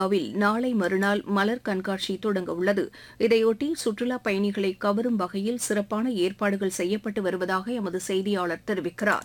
will நாளை மறுநாள் மலர் கண்காட்சி தொடங்க உள்ளது இதையொட்டி சுற்றுலா பயணிகளை கவரும் வகையில் சிறப்பான ஏற்பாடுகள் செய்யப்பட்டு வருவதாக எமது செய்தியாளர் தெரிவிக்கிறார்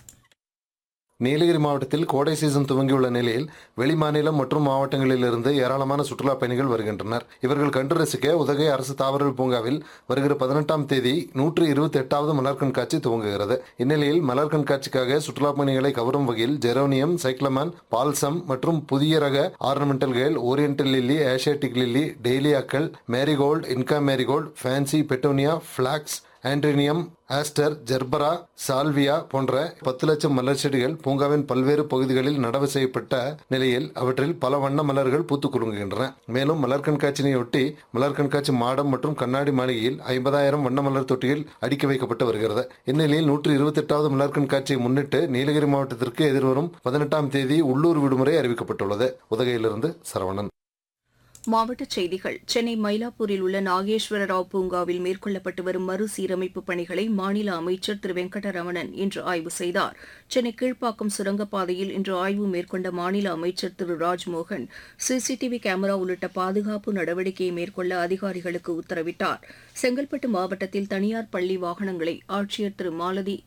நீலகிரி மாவட்டத்தில் கோடை சீசன் துவங்கியுள்ள நிலையில் வெளிமாநிலம் மற்றும் மாவட்டங்களிலிருந்து ஏராளமான சுற்றுலா பயணிகள் வருகின்றனர் இவர்கள் கண்டு ரசிக்க உதகை அரசு தாவரவியல் பூங்காவில் வருகிற பதினெட்டாம் தேதி நூற்று இருபத்தி எட்டாவது மலர் கண்காட்சி துவங்குகிறது இந்நிலையில் மலர் கண்காட்சிக்காக சுற்றுலா பயணிகளை கவரும் வகையில் ஜெரோனியம் சைக்ளமான் பால்சம் மற்றும் புதிய ரக ornamental kale oriental lily asiatic lily டெய்லியாக்கள் marigold inca marigold fancy petunia phlox anthurium aster gerbera salvia போன்ற பத்து லட்சம் மலர் செடிகள் பூங்காவின் பல்வேறு பகுதிகளில் நடவு செய்யப்பட்ட நிலையில் அவற்றில் பல வண்ண மலர்கள் பூத்து குலுங்குகின்றன மேலும் மலர் கண்காட்சியினையொட்டி மலர் கண்காட்சி மாடம் மற்றும் கண்ணாடி மாளிகையில் ஐம்பதாயிரம் வண்ண மலர் தொட்டிகள் அடுக்கி வைக்கப்பட்டு வருகிறது இந்நிலையில் நூற்று இருபத்தி எட்டாவது மலர் கண்காட்சியை முன்னிட்டு நீலகிரி மாவட்டத்திற்கு எதிர்வரும் பதினெட்டாம் தேதி உள்ளூர் விடுமுறை அறிவிக்கப்பட்டுள்ளது உதகையிலிருந்து சரவணன் மாவட்டச் செய்திகள் சென்னை மயிலாப்பூரில் உள்ள நாகேஸ்வர ராவ் பூங்காவில் மேற்கொள்ளப்பட்டு வரும் மறுசீரமைப்பு பணிகளை மாநில அமைச்சர் திரு வெங்கடரமணன் இன்று ஆய்வு செய்தார் சென்னை கீழ்ப்பாக்கம் சுரங்கப்பாதையில் இன்று ஆய்வு மேற்கொண்ட மாநில அமைச்சர் திரு ராஜ்மோகன் சிசிடிவி கேமரா உள்ளிட்ட பாதுகாப்பு நடவடிக்கையை மேற்கொள்ள அதிகாரிகளுக்கு உத்தரவிட்டார் செங்கல்பட்டு மாவட்டத்தில் தனியார் பள்ளி வாகனங்களை ஆட்சியர் திரு மாலதி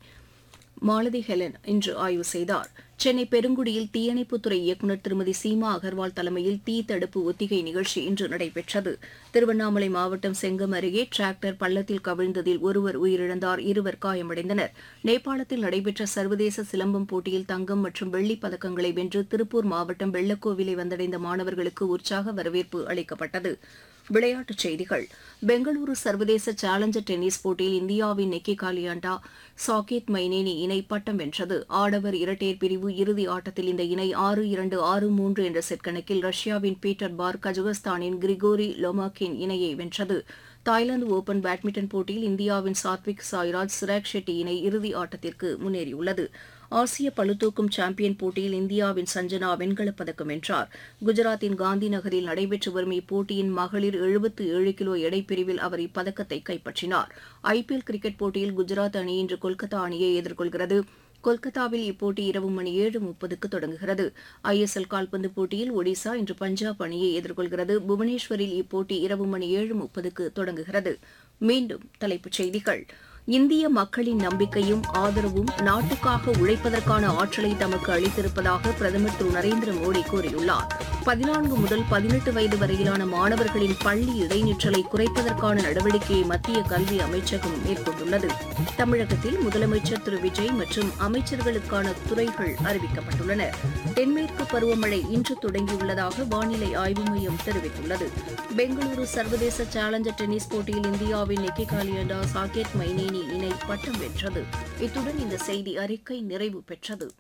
மாலதி ஹெலன் இன்று ஆய்வு செய்தார் சென்னை பெருங்குடியில் தீயணைப்புத்துறை இயக்குநர் திருமதி சீமா அகர்வால் தலைமையில் தீ தடுப்பு ஒத்திகை நிகழ்ச்சி இன்று நடைபெற்றது திருவண்ணாமலை மாவட்டம் செங்கம் அருகே டிராக்டர் பள்ளத்தில் கவிழ்ந்ததில் ஒருவர் உயிரிழந்தார் இருவர் காயமடைந்தனர் நேபாளத்தில் நடைபெற்ற சர்வதேச சிலம்பம் போட்டியில் தங்கம் மற்றும் வெள்ளிப் பதக்கங்களை வென்று திருப்பூர் மாவட்டம் வெள்ளக்கோவிலை வந்தடைந்த மாணவர்களுக்கு உற்சாக வரவேற்பு அளிக்கப்பட்டது விளையாட்டுச் செய்திகள் பெங்களூரு சர்வதேச சேலஞ்சர் டென்னிஸ் போட்டியில் இந்தியாவின் நெக்கி காலியாண்டா சாகேத் மைனேனி இணை பட்டம் வென்றது ஆடவர் இரட்டையர் பிரிவு இறுதி ஆட்டத்தில் இந்த இணை ஆறு இரண்டு ஆறு மூன்று என்ற செட் கணக்கில் ரஷ்யாவின் பீட்டர் பார் கஜகஸ்தானின் கிரிகோரி லொமாக்கின் இணையை வென்றது தாய்லாந்து ஓபன் பேட்மிண்டன் போட்டியில் இந்தியாவின் சாத்விக் சாய்ராஜ் சிராக் ஷெட்டி இணை இறுதி ஆட்டத்திற்கு முன்னேறியுள்ளது ஆசிய பளுதூக்கும் சாம்பியன் போட்டியில் இந்தியாவின் சஞ்சனா வெண்கலப் பதக்கம் வென்றார் குஜராத்தின் காந்தி நகரில் நடைபெற்று வரும் இப்போட்டியின் மகளிர் எழுபத்து ஏழு கிலோ எடைப்பிரிவில் அவர் இப்பதக்கத்தை கைப்பற்றினார் ஐபிஎல் கிரிக்கெட் போட்டியில் குஜராத் அணி இன்று கொல்கத்தா அணியை எதிர்கொள்கிறது கொல்கத்தாவில் இப்போட்டி இரவு மணி ஏழு முப்பதுக்கு தொடங்குகிறது ஐஎஸ்எல் கால்பந்து போட்டியில் ஒடிசா இன்று பஞ்சாப் அணியை எதிர்கொள்கிறது புவனேஸ்வரில் இப்போட்டி இரவு மணி ஏழு முப்பதுக்கு தொடங்குகிறது மீண்டும் தலைப்புச் செய்திகள் இந்திய மக்களின் நம்பிக்கையும் ஆதரவும் நாட்டுக்காக உழைப்பதற்கான ஆற்றலை தமக்கு அளித்திருப்பதாக பிரதமர் திரு நரேந்திர மோடி கூறியுள்ளார் பதினான்கு முதல் பதினெட்டு வயது வரையிலான மாணவர்களின் பள்ளி இடைநிற்றலை குறைப்பதற்கான நடவடிக்கையை மத்திய கல்வி அமைச்சகம் மேற்கொண்டுள்ளது தமிழகத்தில் முதலமைச்சர் திரு விஜய் மற்றும் அமைச்சர்களுக்கான துறைகள் அறிவிக்கப்பட்டுள்ளன தென்மேற்கு பருவமழை இன்று தொடங்கியுள்ளதாக வானிலை ஆய்வு மையம் தெரிவித்துள்ளது பெங்களூரு சர்வதேச சேலஞ்சர் டென்னிஸ் போட்டியில் இந்தியாவின் நெக்கி காலியண்டா சாகேத் மைனேனி இணை பட்டம் வென்றது இத்துடன் இந்த செய்தி அறிக்கை நிறைவு பெற்றது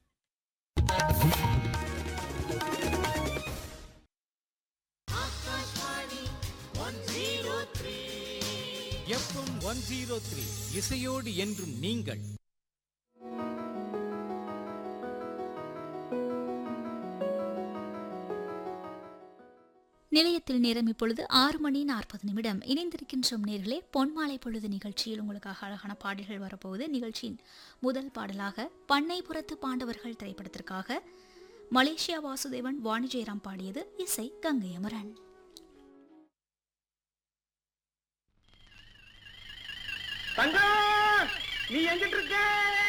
எஃப்எம் ஒன் ஜீரோ த்ரீ இசையோடு என்றும் நீங்கள் நிலையத்தில் நேரம் இப்பொழுது ஆறு மணி நாற்பது நிமிடம் இணைந்திருக்கின்றோம் நேர்களே பொன்மாலை பொழுது நிகழ்ச்சியில் உங்களுக்காக அழகான பாடல்கள் வரப்போகுது நிகழ்ச்சியின் முதல் பாடலாக பண்ணைபுரத்து பாண்டவர்கள் திரைப்படத்திற்காக மலேசியா வாசுதேவன் வாணி ஜெயராம் பாடியது இசை கங்கை அமரன் தங்கம் நீ எங்கிட்டு இருக்க